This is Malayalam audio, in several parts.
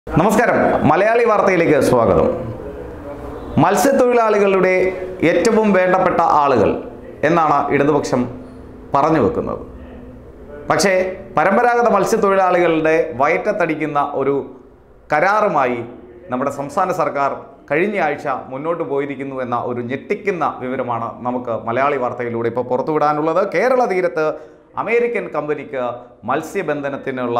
നമസ്കാരം മലയാളി വാർത്തയിലേക്ക് സ്വാഗതം മത്സ്യത്തൊഴിലാളികളുടെ ഏറ്റവും വേണ്ടപ്പെട്ട ആളുകൾ എന്നാണ് ഇടതുപക്ഷം പറഞ്ഞു വെക്കുന്നത് പക്ഷേ പരമ്പരാഗത മത്സ്യത്തൊഴിലാളികളുടെ വയറ്റത്തടിക്കുന്ന ഒരു കരാറുമായി നമ്മുടെ സംസ്ഥാന സർക്കാർ കഴിഞ്ഞ ആഴ്ച മുന്നോട്ട് പോയിരിക്കുന്നു എന്ന ഒരു ഞെട്ടിക്കുന്ന വിവരമാണ് നമുക്ക് മലയാളി വാർത്തയിലൂടെ ഇപ്പോൾ പുറത്തുവിടാനുള്ളത് കേരള തീരത്ത് അമേരിക്കൻ കമ്പനിക്ക് മത്സ്യബന്ധനത്തിനുള്ള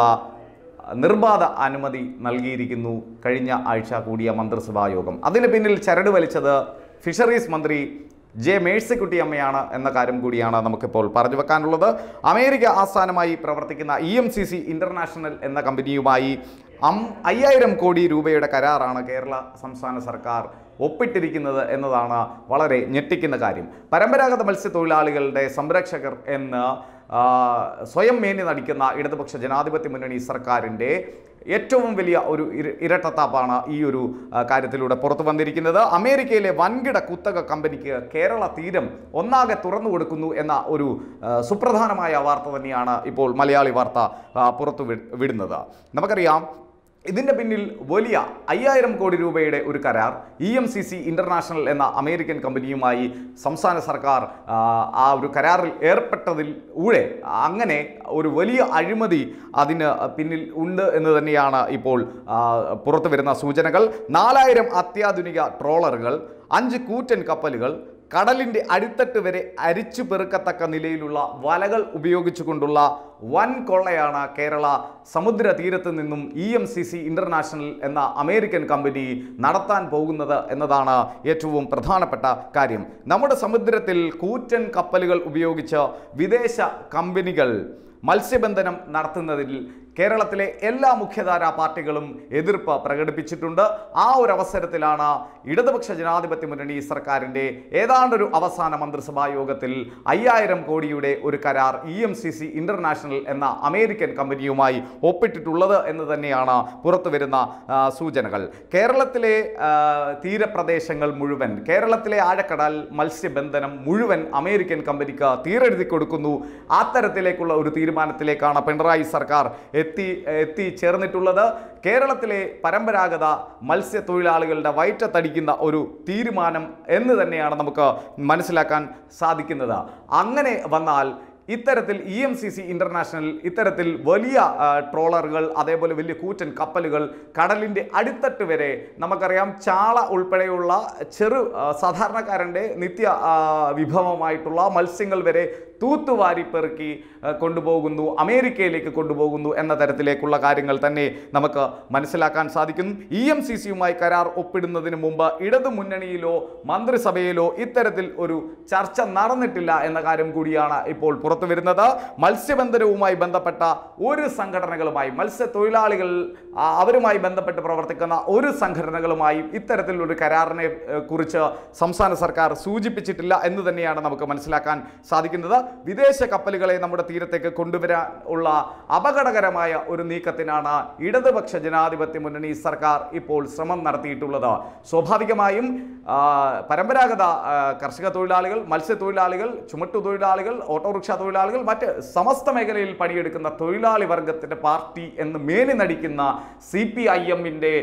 നിർബാധ അനുമതി നൽകിയിരിക്കുന്നു കഴിഞ്ഞ ആഴ്ച കൂടിയ മന്ത്രിസഭാ യോഗം അതിന് പിന്നിൽ ചരട് വലിച്ചത് ഫിഷറീസ് മന്ത്രി ജെ മേഴ്സിക്കുട്ടിയമ്മയാണ് എന്ന കാര്യം കൂടിയാണ് നമുക്കിപ്പോൾ പറഞ്ഞു വെക്കാനുള്ളത് അമേരിക്ക ആസ്ഥാനമായി പ്രവർത്തിക്കുന്ന E M C C international എന്ന കമ്പനിയുമായി അം അയ്യായിരം കോടി രൂപയുടെ കരാറാണ് കേരള സംസ്ഥാന സർക്കാർ ഒപ്പിട്ടിരിക്കുന്നത് എന്നതാണ് വളരെ ഞെട്ടിക്കുന്ന കാര്യം പരമ്പരാഗത മത്സ്യത്തൊഴിലാളികളുടെ സംരക്ഷകർ എന്ന് ആ, സ്വയം മേനി നടിക്കുന്ന ഇടതുപക്ഷ ജനാധിപത്യ മുന്നണി സർക്കാരിൻ്റെ ഏറ്റവും വലിയ ഒരു ഇര- ഇരട്ടത്താപ്പാണ് ഈ ഒരു ആ, കാര്യത്തിലൂടെ പുറത്തു വന്നിരിക്കുന്നത് അമേരിക്കയിലെ വൻകിട കുത്തക കമ്പനിക്ക് കേരള തീരം ഒന്നാകെ തുറന്നു കൊടുക്കുന്നു എന്ന ഒരു ആ, സുപ്രധാനമായ വാർത്ത തന്നെയാണ് ഇപ്പോൾ മലയാളി വാർത്ത ആ, പുറത്തു വി- വിടുന്നത് നമുക്കറിയാം ഇതിൻ്റെ പിന്നിൽ വലിയ അയ്യായിരം കോടി രൂപയുടെ ഒരു കരാർ E M C C international എന്ന അമേരിക്കൻ കമ്പനിയുമായി സംസ്ഥാന സർക്കാർ ആ, ആ ഒരു കരാറിൽ ഏർപ്പെട്ടതിൽ ഊടെ അങ്ങനെ ഒരു വലിയ അഴിമതി അതിന് പിന്നിൽ ഉണ്ട് എന്ന് തന്നെയാണ് ഇപ്പോൾ ആ, പുറത്തു വരുന്ന സൂചനകൾ നാലായിരം അത്യാധുനിക ട്രോളറുകൾ അഞ്ച് കൂറ്റൻ കപ്പലുകൾ കടലിൻ്റെ അടിത്തട്ട് വരെ അരിച്ചു പെറുക്കത്തക്ക നിലയിലുള്ള വലകൾ ഉപയോഗിച്ചുകൊണ്ടുള്ള വൻ കൊള്ളയാണ് കേരള സമുദ്ര തീരത്ത് നിന്നും E M C C international എന്ന അമേരിക്കൻ കമ്പനി നടത്താൻ പോകുന്നത് എന്നതാണ് ഏറ്റവും പ്രധാനപ്പെട്ട കാര്യം നമ്മുടെ സമുദ്രത്തിൽ കൂറ്റൻ കപ്പലുകൾ ഉപയോഗിച്ച് വിദേശ കമ്പനികൾ മത്സ്യബന്ധനം നടത്തുന്നതിൽ കേരളത്തിലെ എല്ലാ മുഖ്യധാരാ പാർട്ടികളും എതിർപ്പ് പ്രകടിപ്പിച്ചിട്ടുണ്ട് ആ ഒരു അവസരത്തിലാണ് ഇടതുപക്ഷ ജനാധിപത്യ മുന്നണി സർക്കാരിൻ്റെ ഏതാണ്ടൊരു അവസാന മന്ത്രിസഭാ യോഗത്തിൽ അയ്യായിരം കോടിയുടെ ഒരു കരാർ E M C C international എന്ന അമേരിക്കൻ കമ്പനിയുമായി ഒപ്പിട്ടിട്ടുള്ളത് എന്ന് തന്നെയാണ് പുറത്തു വരുന്ന ആ, സൂചനകൾ കേരളത്തിലെ ആ, തീരപ്രദേശങ്ങൾ മുഴുവൻ കേരളത്തിലെ ആഴക്കടൽ മത്സ്യബന്ധനം മുഴുവൻ അമേരിക്കൻ കമ്പനിക്ക് തീരെഴുതി കൊടുക്കുന്നു അത്തരത്തിലേക്കുള്ള ഒരു തീരുമാനത്തിലേക്കാണ് പിണറായി സർക്കാർ എത്തി എത്തിച്ചേർന്നിട്ടുള്ളത് കേരളത്തിലെ പരമ്പരാഗത മത്സ്യത്തൊഴിലാളികളുടെ വയറ്റത്തടിക്കുന്ന ഒരു തീരുമാനം എന്ന് തന്നെയാണ് നമുക്ക് മനസ്സിലാക്കാൻ സാധിക്കുന്നത് അങ്ങനെ വന്നാൽ ഇത്തരത്തിൽ E M C C international ഇത്തരത്തിൽ വലിയ ആ, ട്രോളറുകൾ അതേപോലെ വലിയ കൂറ്റൻ കപ്പലുകൾ കടലിൻ്റെ അടിത്തട്ട് വരെ നമുക്കറിയാം ചാള ഉൾപ്പെടെയുള്ള ചെറു ആ, സാധാരണക്കാരൻ്റെ നിത്യ ആ, വിഭവമായിട്ടുള്ള മത്സ്യങ്ങൾ വരെ തൂത്തുവാരി പെറുക്കി ആ, കൊണ്ടുപോകുന്നു അമേരിക്കയിലേക്ക് കൊണ്ടുപോകുന്നു എന്ന തരത്തിലേക്കുള്ള കാര്യങ്ങൾ തന്നെ നമുക്ക് മനസ്സിലാക്കാൻ സാധിക്കും ഇ എം സി സിയുമായി കരാർ ഒപ്പിടുന്നതിന് മുമ്പ് ഇടതു മുന്നണിയിലോ മന്ത്രിസഭയിലോ ഇത്തരത്തിൽ ഒരു ചർച്ച നടന്നിട്ടില്ല എന്ന കാര്യം കൂടിയാണ് ഇപ്പോൾ പുറത്തു വരുന്നത് മത്സ്യബന്ധനവുമായി ബന്ധപ്പെട്ട ഒരു സംഘടനകളുമായി മത്സ്യത്തൊഴിലാളികൾ ആ, അവരുമായി ബന്ധപ്പെട്ട് പ്രവർത്തിക്കുന്ന ഒരു സംഘടനകളുമായി ഇത്തരത്തിലൊരു കരാറിനെ ഏ, കുറിച്ച് സംസ്ഥാന സർക്കാർ സൂചിപ്പിച്ചിട്ടില്ല എന്ന് തന്നെയാണ് നമുക്ക് മനസ്സിലാക്കാൻ സാധിക്കുന്നത് വിദേശ കപ്പലുകളെ നമ്മുടെ തീരത്തേക്ക് കൊണ്ടുവരാൻ ഉള്ള അപകടകരമായ ഒരു നീക്കത്തിനാണ് ഇടതുപക്ഷ ജനാധിപത്യ മുന്നണി സർക്കാർ ഇപ്പോൾ ശ്രമം നടത്തിയിട്ടുള്ളത് സ്വാഭാവികമായും ആ, പരമ്പരാഗത ആ, കർഷക തൊഴിലാളികൾ മത്സ്യത്തൊഴിലാളികൾ ചുമട്ടുതൊഴിലാളികൾ ഓട്ടോറിക്ഷ തൊഴിലാളികൾ മറ്റ് സമസ്ത മേഖലയിൽ പണിയെടുക്കുന്ന തൊഴിലാളി വർഗത്തിൻ്റെ പാർട്ടി എന്ന് മേനി നടിക്കുന്ന സി പി ഐ എമ്മിൻ്റെ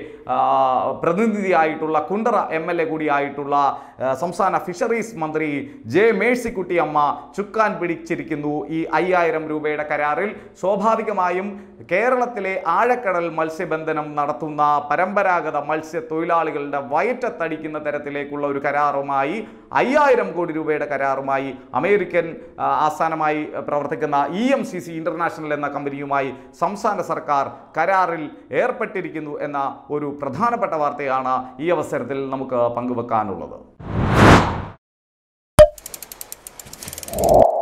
പ്രതിനിധിയായിട്ടുള്ള കുണ്ടറ എം എൽ എ കൂടിയായിട്ടുള്ള ആ, സംസ്ഥാന ഫിഷറീസ് മന്ത്രി ജെ മേഴ്സിക്കുട്ടി അമ്മ ചുക്കാൻ പിടിച്ചിരിക്കുന്നു ഈ അയ്യായിരം രൂപയുടെ കരാറിൽ സ്വാഭാവികമായും കേരളത്തിലെ ആഴക്കടൽ മത്സ്യബന്ധനം നടത്തുന്ന പരമ്പരാഗത മത്സ്യത്തൊഴിലാളികളുടെ വയറ്റത്തടിക്കുന്ന തരത്തിലേക്കുള്ള ഒരു കരാറുമായി അയ്യായിരം കോടി രൂപയുടെ കരാറുമായി അമേരിക്കൻ ആ, ആസ്ഥാനമായി പ്രവർത്തിക്കുന്ന E M C C international എന്ന കമ്പനിയുമായി സംസ്ഥാന സർക്കാർ കരാറിൽ ഏർപ്പെട്ടിരിക്കുന്നു എന്ന ഒരു പ്രധാനപ്പെട്ട വാർത്തയാണ് ഈ അവസരത്തിൽ നമുക്ക് പങ്കുവെക്കാനുള്ളത്